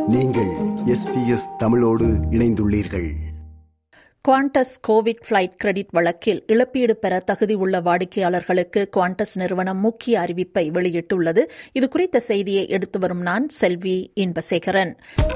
நீங்கள் எஸ்பிஎஸ் தமிழோடு இணைந்துள்ளீர்கள் குவாண்டஸ் கோவிட் பிளைட் கிரெடிட் வழக்கில் இழப்பீடு பெற தகுதி உள்ள வாடிக்கையாளர்களுக்கு குவாண்டஸ் நிறுவனம் முக்கிய அறிவிப்பை வெளியிட்டுள்ளது இதுகுறித்த செய்தியை எடுத்து வரும் நான் செல்வி இன்பசேகரன்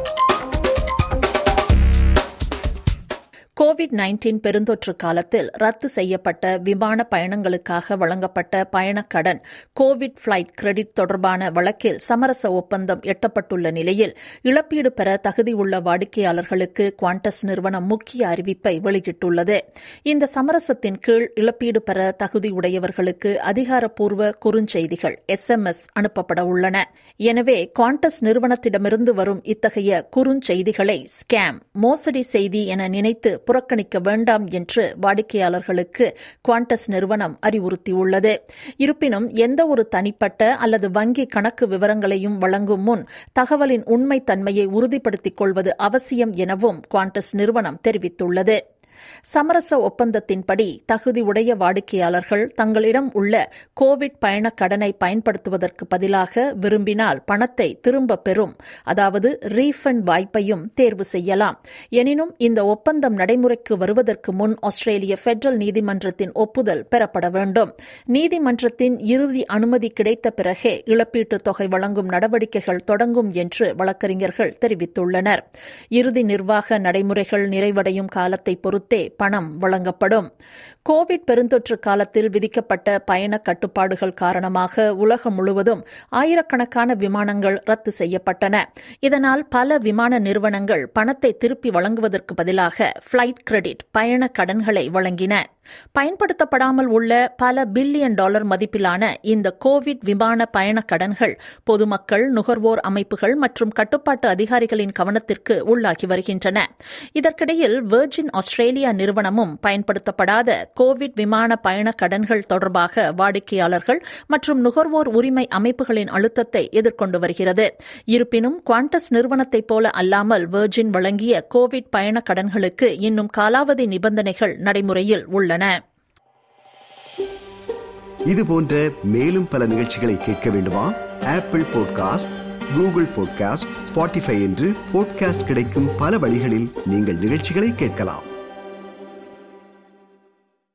கோவிட் நைன்டீன் பெருந்தொற்று காலத்தில் ரத்து செய்யப்பட்ட விமான பயணங்களுக்காக வழங்கப்பட்ட பயணக்கடன் கோவிட் பிளைட் கிரெடிட் தொடர்பான வழக்கில் சமரச ஒப்பந்தம் எட்டப்பட்டுள்ள நிலையில் இழப்பீடு பெற தகுதியுள்ள வாடிக்கையாளர்களுக்கு குவாண்டஸ் நிறுவனம் முக்கிய அறிவிப்பை வெளியிட்டுள்ளது இந்த சமரசத்தின் கீழ் இழப்பீடு பெற தகுதியுடையவர்களுக்கு அதிகாரப்பூர்வ குறுஞ்செய்திகள் எஸ்எம்எஸ் அனுப்பப்பட உள்ளன எனவே குவாண்டஸ் நிறுவனத்திடமிருந்து வரும் இத்தகைய குறுஞ்செய்திகளை ஸ்கேம் மோசடி செய்தி என நினைத்து புறக்கணிக்க வேண்டாம் என்று வாடிக்கையாளர்களுக்கு குவாண்டஸ் நிறுவனம் அறிவுறுத்தியுள்ளது இருப்பினும் எந்த ஒரு தனிப்பட்ட அல்லது வங்கி கணக்கு விவரங்களையும் வழங்கும் முன் தகவலின் உண்மைத்தன்மையை உறுதிப்படுத்திக் கொள்வது அவசியம் எனவும் குவாண்டஸ் நிறுவனம் தெரிவித்துள்ளது சமரச ஒப்பந்தத்தின்படி தகுதியுடைய வாடிக்கையாளர்கள் தங்களிடம் உள்ள கோவிட் பயண கடனை பயன்படுத்துவதற்கு பதிலாக விரும்பினால் பணத்தை திரும்ப பெறும் அதாவது ரீஃபண்ட் வாய்ப்பையும் தேர்வு செய்யலாம் எனினும் இந்த ஒப்பந்தம் நடைமுறைக்கு வருவதற்கு முன் ஆஸ்திரேலிய பெடரல் நீதிமன்றத்தின் ஒப்புதல் பெறப்பட வேண்டும் நீதிமன்றத்தின் இறுதி அனுமதி கிடைத்த பிறகே இழப்பீட்டுத் தொகை வழங்கும் நடவடிக்கைகள் தொடங்கும் என்று வழக்கறிஞர்கள் தெரிவித்துள்ளனர் இறுதி நிர்வாக நடைமுறைகள் நிறைவடையும் காலத்தை பொறுத்து பொறுத்தே பணம் வழங்கப்படும் கோவிட் பெருந்தொற்று காலத்தில் விதிக்கப்பட்ட பயண கட்டுப்பாடுகள் காரணமாக உலகம் முழுவதும் ஆயிரக்கணக்கான விமானங்கள் ரத்து செய்யப்பட்டன இதனால் பல விமான நிறுவனங்கள் பணத்தை திருப்பி வழங்குவதற்கு பதிலாக பிளைட் கிரெடிட் பயண கடன்களை வழங்கின பயன்படுத்தப்படாமல் உள்ள பல பில்லியன் டாலர் மதிப்பிலான இந்த கோவிட் விமான பயண கடன்கள் பொதுமக்கள் நுகர்வோர் அமைப்புகள் மற்றும் கட்டுப்பாட்டு அதிகாரிகளின் கவனத்திற்கு உள்ளாகி வருகின்றன இதற்கிடையில் வெர்ஜின் ஆஸ்திரேலியா நிறுவனமும் பயன்படுத்தப்படாத கோவிட் விமான பயண கடன்கள் தொடர்பாக வாடிக்கையாளர்கள் மற்றும் நுகர்வோர் உரிமை அமைப்புகளின் அழுத்தத்தை எதிர்கொண்டு வருகிறது இருப்பினும் குவாண்டஸ் நிறுவனத்தைப் போல அல்லாமல் வெர்ஜின் வழங்கிய கோவிட் பயண கடன்களுக்கு இன்னும் காலாவதி நிபந்தனைகள் நடைமுறையில் உள்ளன இது போன்ற மேலும் பல நிகழ்ச்சிகளை கேட்க வேண்டுமா Apple podcast Google podcast Spotify என்று பாட்காஸ்ட் கிடைக்கும் பல வழிகளில் நீங்கள் நிகழ்ச்சிகளை கேட்கலாம்